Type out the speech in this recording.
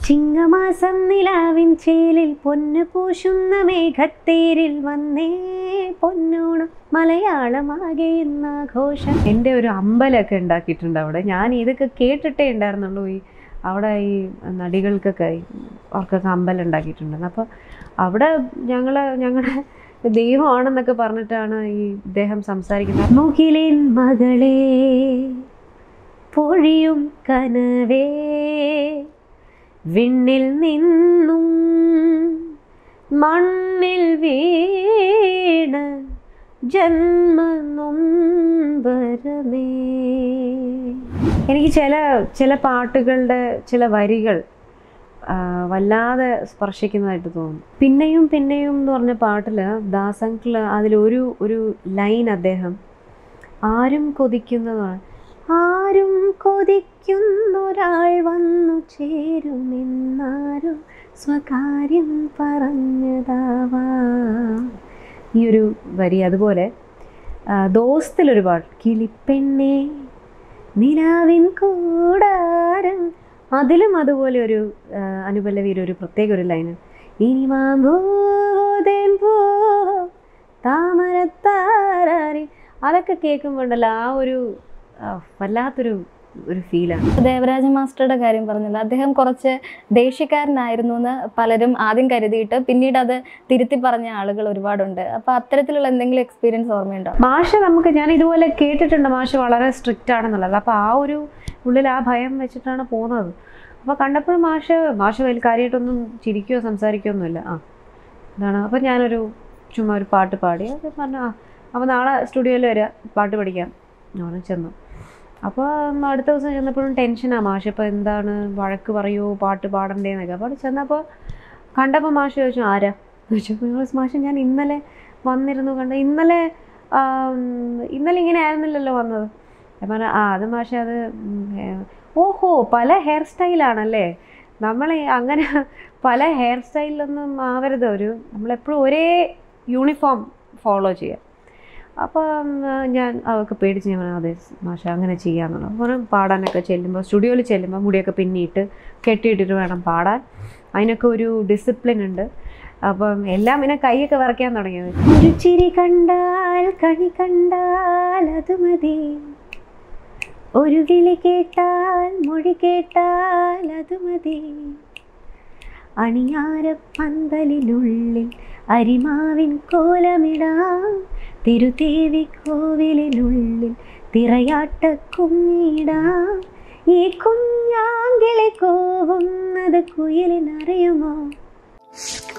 ചിങ്ങമാസം നിലാവിൻ ചേലിൽ പൊന്നു പൂശുന്ന മേഘത്തേരിൽ വന്നേ പൊന്നോണം മലയാളമാകെ ഇന്നാഘോഷം എൻ്റെ ഒരു അമ്പലമൊക്കെ ഉണ്ടാക്കിയിട്ടുണ്ട് അവിടെ ഞാൻ ഇതൊക്കെ കേട്ടിട്ടേ ഉണ്ടായിരുന്നുള്ളൂ ഈ അവിടെ ഈ നടികൾക്കൊക്കെ ഈ അവർക്കൊക്കെ അമ്പലം ഉണ്ടാക്കിയിട്ടുണ്ടെന്ന് അപ്പോൾ അവിടെ ഞങ്ങൾ ഞങ്ങളുടെ ദൈവമാണെന്നൊക്കെ പറഞ്ഞിട്ടാണ് ഈ ഇദ്ദേഹം സംസാരിക്കുന്നത് മുകിലിൻ മകളെ പൊഴിയും കനവേ വിണ്ണിൽ നിന്നും മണ്ണിൽ വീണ ജന്മനൊമ്പരമേ എനിക്ക് ചില ചില പാട്ടുകളുടെ ചില വരികൾ ആ, വല്ലാതെ സ്പർശിക്കുന്നതായിട്ട് തോന്നും പിന്നെയും പിന്നെയും എന്ന് പറഞ്ഞ പാട്ടിൽ ദാസങ്കിൾ അതിലൊരു ഒരു ലൈൻ അദ്ദേഹം ആരും കൊതിക്കുന്നതാണ് ആരും കൊതിക്കുന്നൊരാൾ വന്നു ചേരുമെന്നാരും സ്വകാര്യം പറഞ്ഞതാവാ ഈ ഒരു വരി അതുപോലെ ആ, ദോസ്തിലൊരു പാട്ട് കിളിപ്പെണ്ണേ നിലാവിൻ കൂടാരം അതിലും അതുപോലെ ഒരു ആ, അനുപല്ലവിയിൽ ഒരു പ്രത്യേക ഒരു ലൈന് ഇനി മാമ്പൂതേൻ പൂ താമരത്താരി അതൊക്കെ കേൾക്കുമ്പോണ്ടല്ലോ ആ ഒരു ആ, വല്ലാത്തൊരു ഒരു ഫീലാണ് ദേവരാജ മാസ്റ്ററുടെ കാര്യം പറഞ്ഞല്ലോ അദ്ദേഹം കുറച്ച് ദേഷ്യക്കാരനായിരുന്നു എന്ന് പലരും ആദ്യം കരുതിയിട്ട് പിന്നീട് അത് തിരുത്തി പറഞ്ഞ ആളുകൾ ഒരുപാടുണ്ട് അപ്പൊ അത്തരത്തിലുള്ള എന്തെങ്കിലും എക്സ്പീരിയൻസ് ഓർമ്മയുണ്ടോ മാഷ് നമുക്ക് ഞാൻ ഇതുപോലെ കേട്ടിട്ടുണ്ട് മാഷ് വളരെ സ്ട്രിക്റ്റ് ആണെന്നുള്ളത് അപ്പോൾ ആ ഒരു ഉള്ളിൽ ആ ഭയം വെച്ചിട്ടാണ് പോകുന്നത് അപ്പോൾ കണ്ടപ്പോൾ മാഷ് മാഷ് വലിയ കാര്യമായിട്ടൊന്നും ചിരിക്കുകയോ സംസാരിക്കുകയോ ഒന്നുമില്ല ആ ഇതാണ് അപ്പോൾ ഞാനൊരു ചുമ്മാ ഒരു പാട്ട് പാടി അത് പറഞ്ഞു ആ അപ്പോൾ നാളെ സ്റ്റുഡിയോയിൽ വരിക പാട്ട് പഠിക്കാം ഞാൻ ചെന്നു അപ്പോൾ അടുത്ത ദിവസം ചെന്നപ്പോഴും ടെൻഷനാണ് മാഷ് ഇപ്പോൾ എന്താണ് വഴക്ക് പറയുമോ പാട്ട് പാടണ്ടേന്നൊക്കെ അപ്പോൾ അവിടെ ചെന്നപ്പോൾ കണ്ടപ്പോൾ മാഷ് ചോദിച്ചു ആരാ ചോദിച്ചപ്പോൾ ഞങ്ങൾ മാഷ് ഞാൻ ഇന്നലെ വന്നിരുന്നു കണ്ട ഇന്നലെ ആം, ഇന്നലെ ഇങ്ങനെ ആയിരുന്നില്ലല്ലോ വന്നത് ഞാൻ പറഞ്ഞു ആ അത് മാഷെ അത് ഉം, ഏ, ഓഹോ പല ഹെയർ സ്റ്റൈലാണല്ലേ നമ്മൾ അങ്ങനെ പല ഹെയർ സ്റ്റൈലിലൊന്നും ആവരുത് ഒരു നമ്മളെപ്പോഴും ഒരേ യൂണിഫോം ഫോളോ ചെയ്യുക അപ്പം ആ, ഞാൻ അവർക്ക് പേടിച്ച് ഞാൻ പറഞ്ഞു, അതെ മാഷ അങ്ങനെ ചെയ്യാന്നുള്ളത് അപ്പോൾ പാടാനൊക്കെ ചെല്ലുമ്പോൾ സ്റ്റുഡിയോയിൽ ചെല്ലുമ്പോൾ മുടിയൊക്കെ പിന്നിയിട്ട് കെട്ടിയിട്ടിട്ട് വേണം പാടാൻ അതിനൊക്കെ ഒരു ഡിസിപ്ലിൻ ഉണ്ട് അപ്പം എല്ലാം പിന്നെ കൈയൊക്കെ വരയ്ക്കാൻ തുടങ്ങിയത് ഒരു ചിരി കണ്ടാൽ കണി കണ്ടാൽ അത് മതി ഒരു കിളി കേട്ടാൽ മൊഴി കേട്ടാൽ അത് മതി അണിയാരപ്പന്തലിനുള്ളിൽ അരിമാവിൻ കോലമിടാം തിരുതേവി കോവിലിനുള്ളിൽ തിറയാട്ട കുഞ്ഞിടാം ഈ കുഞ്ഞാങ്കിളി കോവുന്നത് കുയിലിനറിയുമോ